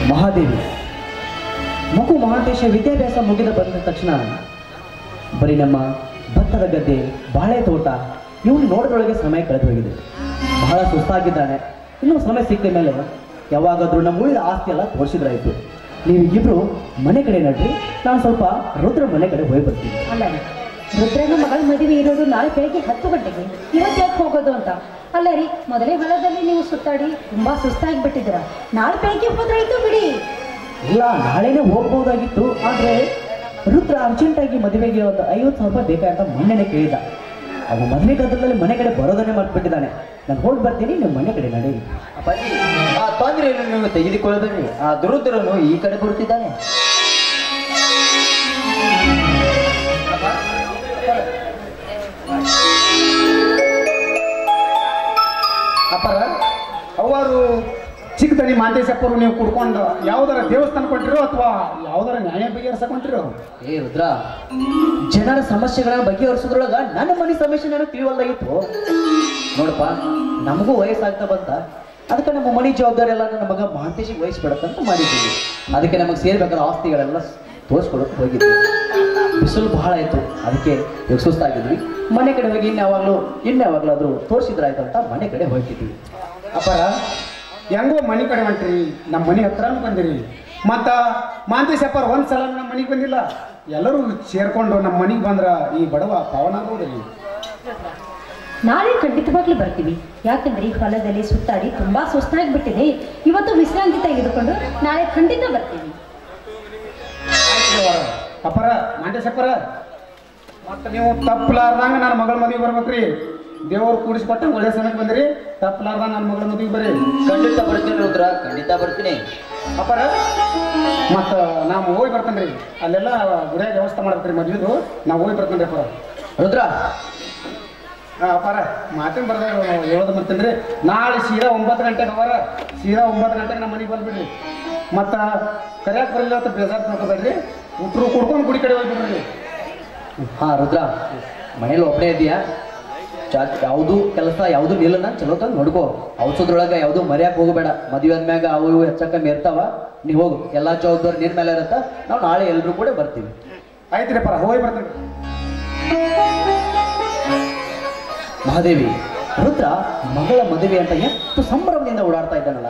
ಮಹಾದೇವಿ ಮಗು ಮಹಾಂತೇಶ ವಿದ್ಯಾಭ್ಯಾಸ ಮುಗಿದ ಬಂದ ತಕ್ಷಣ ಬರೀ ನಮ್ಮ ಭತ್ತದ ಗದ್ದೆ ಬಾಳೆ ತೋಟ ಇವನು ನೋಡೋದ್ರೊಳಗೆ ಸಮಯ ಕಳೆದು ಹೋಗಿದೆ ಬಹಳ ಸುಸ್ತಾಗಿದ್ದಾನೆ ಇನ್ನೂ ಸಮಯ ಸಿಕ್ಕ ಮೇಲೆ ಯಾವಾಗಾದ್ರೂ ನಮ್ಮ ಉಳಿದ ಆಸ್ತಿ ಎಲ್ಲ ತೋರಿಸಿದ್ರಾಯ್ತು ನೀವು ಇಬ್ರು ಮನೆ ಕಡೆ ನಡ್ರಿ ನಾನು ಸ್ವಲ್ಪ ರುದ್ರ ಮನೆ ಕಡೆ ಹೋಗಿ ಬರ್ತೀನಿ ಅಲ್ಲ ರೀ ರುದ್ರನ ಮಗಳ ಮದುವೆ ಇರೋದು ನಾಳೆ ಬೆಳಗ್ಗೆ ಹತ್ತು ಗಂಟೆಗೆ ಇವತ್ತು ಯಾಕೆ ಹೋಗೋದು ಅಂತ ಅಲ್ಲ ರೀ ಮೊದಲೇ ಹೊಲದಲ್ಲಿ ನೀವು ಸುತ್ತಾಡಿ ತುಂಬಾ ಸುಸ್ತಾಗಿ ಬಿಟ್ಟಿದ್ದೀರ ನಾಳೆ ಬೆಳಗ್ಗೆ ಹೋದ್ರಾಯ್ತು ಬಿಡಿ ಇಲ್ಲ ನಾಳೆನೇ ಹೋಗ್ಬೋದಾಗಿತ್ತು ಆದರೆ ರುದ್ರ ಅರ್ಜೆಂಟಾಗಿ ಮದುವೆಗೆ ಒಂದು ಐವತ್ತು ಸಾವಿರ ರೂಪಾಯಿ ಬೇಕಾಂತ ಮೊನ್ನೆನೇ ಕೇಳಿದ ಅವನು ಮದುವೆ ಗದ್ದಲದಲ್ಲಿ ಮನೆ ಕಡೆ ಬರೋದನ್ನೇ ಮರ್ತ್ಬಿಟ್ಟಿದ್ದಾನೆ ನಾನು ಹೋಗಿ ಬರ್ತೀನಿ ನೀವು ಮನೆ ಕಡೆ ನಡೀರಿ ಅಪ್ಪಾಜಿ ಆ ತೊಂದರೆಯನ್ನು ನೀವು ತೆಗೆದುಕೊಳ್ಳಬೇಡ್ರಿ ಆ ದುರುದ್ರನು ಈ ಕಡೆ ಬರುತ್ತಿದ್ದಾನೆ ಅಪ್ಪರ ಅವರು ಚಿಕ್ಕದನಿ ಮಾಂತೇಶಪ್ಪರು ನೀವು ಕುಡ್ಕೊಂಡು ಯಾವ್ದಾರ ದೇವಸ್ಥಾನ ಕೊಟ್ಟಿರೋ ಅಥವಾ ಯಾವ್ದಾರ ನ್ಯಾಯ ಬಗೆಹರಿಸಕೊಂಡಿರೋ ಏ ರುದ್ರ ಜನರ ಸಮಸ್ಯೆಗಳನ್ನ ಬಗೆಹರಿಸೋದ್ರೊಳಗ ನನ್ನ ಮನೆ ಸಮಸ್ಯೆ ನನಗೆ ತಿಳಿವಲ್ದಾಗಿತ್ತು ನೋಡಪ್ಪ ನಮಗೂ ವಯಸ್ಸಾಗ್ತಾ ಬಂತ ಅದಕ್ಕೆ ನಮ್ಮ ಮನೆ ಜವಾಬ್ದಾರಿ ಎಲ್ಲ ನನ್ನ ಮಗ ಮಹಾಂತೇಶಿಗೆ ವಹಿಸ್ಬಿಡತ್ತಂತ ಮಾಡಿದ್ದೀವಿ ಅದಕ್ಕೆ ನಮಗೆ ಸೇರ್ಬೇಕಾದ ಆಸ್ತಿಗಳೆಲ್ಲ ತೋರಿಸ್ಕೊಡಕ್ಕೆ ಹೋಗಿದ್ವಿ ಬಿಸಿಲು ಬಹಳ ಆಯ್ತು ಅದಕ್ಕೆ ಇವಾಗ ಸುಸ್ತಾಗಿದ್ವಿ ಮನೆ ಕಡೆ ಹೋಗಿ ಇನ್ಯಾವಾಗಲೂ ಇನ್ಯಾವಾಗಲಾದ್ರೂ ತೋರಿಸಿದ್ರಾಯ್ತು ಅಂತ ಮನೆ ಕಡೆ ಹೋಗ್ತಿದ್ವಿ ಅಪ್ಪರ ಹೆಂಗೋ ಮನೆ ಕಡೆ ಹೊಂಟ್ರಿ ನಮ್ಮ ಮನೆ ಹತ್ರನೂ ಬಂದಿರಿ ಮತ್ತ ಮಾಂತೇಶಪ್ಪರ ಒಂದ್ ಸಲ ನಮ್ಮ ಮನೆಗೆ ಬಂದಿಲ್ಲ ಎಲ್ಲರೂ ಸೇರ್ಕೊಂಡು ನಮ್ಮ ಮನೆಗೆ ಬಂದ್ರ ಈ ಬಡವ ಪಾವನ ಆಗೋದ್ರಿ ನಾಳೆ ಖಂಡಿತವಾಗ್ಲೂ ಬರ್ತೀವಿ ಯಾಕಂದ್ರೆ ಈ ಹೊಲದಲ್ಲಿ ಸುತ್ತಾಡಿ ತುಂಬಾ ಸುಸ್ತಾಗಿ ಬಿಟ್ಟಿದೆ ಇವತ್ತು ವಿಶ್ರಾಂತಿ ತೆಗೆದುಕೊಂಡು ನಾಳೆ ಖಂಡಿತ ಬರ್ತೀವಿ ಅಪ್ಪರ ಮಾಂತೇಶಪ್ಪರ ಮತ್ತೆ ನೀವು ತಪ್ಪಲಾರ್ದಂಗ ನನ್ನ ಮಗಳ ಮದುವೆ ಬರ್ಬೇಕ್ರಿ ದೇವ್ರು ಕೂಡಿಸ್ಕೊಟ್ಟು ಒಳ್ಳೆ ಸಮಯಕ್ಕೆ ಬಂದ್ರಿ ತಪ್ಪಲಾರ್ದಂಗ ನನ್ನ ಮಗಳ ಮದುವೆ ಬರ್ರಿ ಖಂಡಿತ ಬರ್ತೀನಿ ರುದ್ರ ಖಂಡಿತ ಬರ್ತೀನಿ ಅಪ್ಪರ ಮತ್ತು ನಾವು ಹೋಗಿ ಬರ್ತೇನೆ ರೀ ಅಲ್ಲೆಲ್ಲ ಗುಡಿಯಾಗ ವ್ಯವಸ್ಥೆ ಮಾಡ್ಬೇಕ್ರಿ ಮದ್ವೆದು ನಾವು ಹೋಗಿ ಬರ್ತೇನೆ ರೀ ಅಪ್ಪರ ರುದ್ರ ಆ, ಅಪ್ಪಾರ ಮಾತಿನ ಬರ್ದಾಗ ಹೇಳೋದು ಮತ್ತೇನ್ರಿ ರೀ ನಾಳೆ ಸೀದಾ ಒಂಬತ್ತು ಗಂಟೆಗೆ ಅವರ ಸೀದಾ ಒಂಬತ್ತು ಗಂಟೆಗೆ ನಮ್ಮ ಮನೆಗೆ ಬಂದ್ಬಿಡ್ರಿ ಮತ್ತು ಕರಿಯಾಕೆ ಬರಲಿಲ್ಲ ಅಂತ ಬೇಜಾರು ಮಾಡ್ಕೋಬೇಡ್ರಿ ಉಟ್ರು ಕುಡ್ಕೊಂಡು ಗುಡಿ ಕಡೆ ಹೋಗ್ಬಿಡ್ರಿ ಹಾ ರುದ್ರ ಮನೇಲಿ ಒಬ್ಬನೇ ಇದೆಯಾ ಚಾ ಯಾವುದು ಕೆಲಸ ಯಾವುದು ನಿಲ್ಲನ ಚಲೋ ತಂದು ನೋಡ್ಕೋ ಔಷಧದೊಳಗೆ ಯಾವುದು ಮರ್ಯಾಕ್ ಹೋಗಬೇಡ ಮದುವೆ ಆದ್ಮ್ಯಾಗ ಅವು ಇವು ಹೆಚ್ಚ ಕಮ್ಮಿ ಇರ್ತಾವ ನೀವು ಹೋಗು ಎಲ್ಲಾ ಜವಾಬ್ದಾರಿ ನಿನ್ ಮೇಲೆ ಇರತ್ತ ನಾವು ನಾಳೆ ಎಲ್ರು ಕೂಡ ಬರ್ತೀವಿ ಆಯ್ತು ರೀ ಅಪ್ಪಾರ ಹೋಗಿ ಬರ್ತೇನೆ ಮಹಾದೇವಿ ರುದ್ರ ಮಗಳ ಮದುವೆ ಅಂತ ಎಷ್ಟು ಸಂಭ್ರಮದಿಂದ ಓಡಾಡ್ತಾ ಇದ್ದಾನಲ್ಲ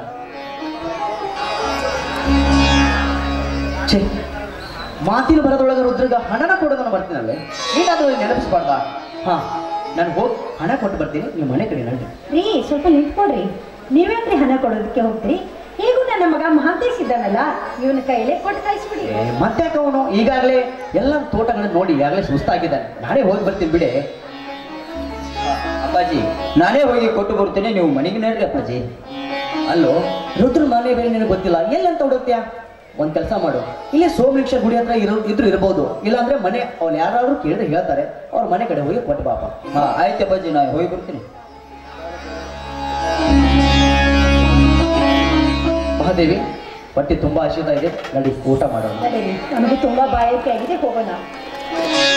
ಛೇ ಮಾತಿನ ಬರದೊಳಗೆ ರುದ್ರಗ ಹಣನ ಕೊಡೋದನ್ನ ಬರ್ತೀನಲ್ಲೇ ನೀನಾದ್ರೂ ನೆನಪಿಸ್ಬಾರ್ದ ಹಾ ನಾನು ಹೋಗಿ ಹಣ ಕೊಟ್ಟು ಬರ್ತೀನಿ ನೀವು ಮನೆ ಕಡೆ ನಡ್ರಿ ರೀ ಸ್ವಲ್ಪ ನಿಂತ್ಕೊಡ್ರಿ ನೀವ್ಯಾಕ್ರಿ ಹಣ ಕೊಡೋದಕ್ಕೆ ಹೋಗ್ತೀರಿ ಹೇಗೂ ನನ್ನ ಮಗ ಮಹಾಂತೇಶ್ ಇದ್ದಾನಲ್ಲ ಇವನ ಕೈಲೇ ಕೊಟ್ಟು ಕಳಿಸ್ಬಿಡಿ ಏ, ಮತ್ತ್ಯಾಕೆ ಅವನು ಈಗಾಗಲೇ ಎಲ್ಲ ತೋಟಗಳನ್ನ ನೋಡಿ ಈಗಾಗಲೇ ಸುಸ್ತಾಗಿದ್ದಾನೆ ನಾನೇ ಹೋಗಿ ಬರ್ತೀನಿ ಬಿಡಿ ಅಪ್ಪಾಜಿ ನಾನೇ ಹೋಗಿ ಕೊಟ್ಟು ಬರ್ತೀನಿ ನೀವು ಮನೆಗೆ ನಡ್ರಿ ಅಪ್ಪಾಜಿ ಅಲ್ಲೋ ರುದ್ರ ಮನೆ ಬೇರೆ ನಿನಗೆ ಗೊತ್ತಿಲ್ಲ ಎಲ್ಲಂತ ಹುಡುಕ್ತ್ಯಾ ಒಂದ್ ಕೆಲಸ ಮಾಡು ಇಲ್ಲೇ ಸೋಮಲಿಕ್ಷ ಗುಡಿ ಹತ್ರ ಇರೋ ಇದ್ರು ಇರ್ಬೋದು ಇಲ್ಲಾಂದ್ರೆ ಮನೆ ಅವ್ರು ಯಾರಾದ್ರೂ ಕೇಳಿದ್ರೆ ಹೇಳ್ತಾರೆ ಅವ್ರ ಮನೆ ಕಡೆ ಹೋಗಿ ಕೊಟ್ಟು ಬಾಪ ಹಾ ಆಯ್ತು ಅಪ್ಪಾಜಿ ನಾ ಹೋಗಿ ಬರ್ತೀನಿ ಮಹಾದೇವಿ ಹೊಟ್ಟೆ ತುಂಬಾ ಹಸಿತಾ ಇದೆ ನಡಿ ಊಟ ಮಾಡೋಣ ನಡೀರಿ ನಮಗೆ ತುಂಬಾ ಬಾಯಾರಿಕೆ ಆಗಿದೆ ಹೋಗೋಣ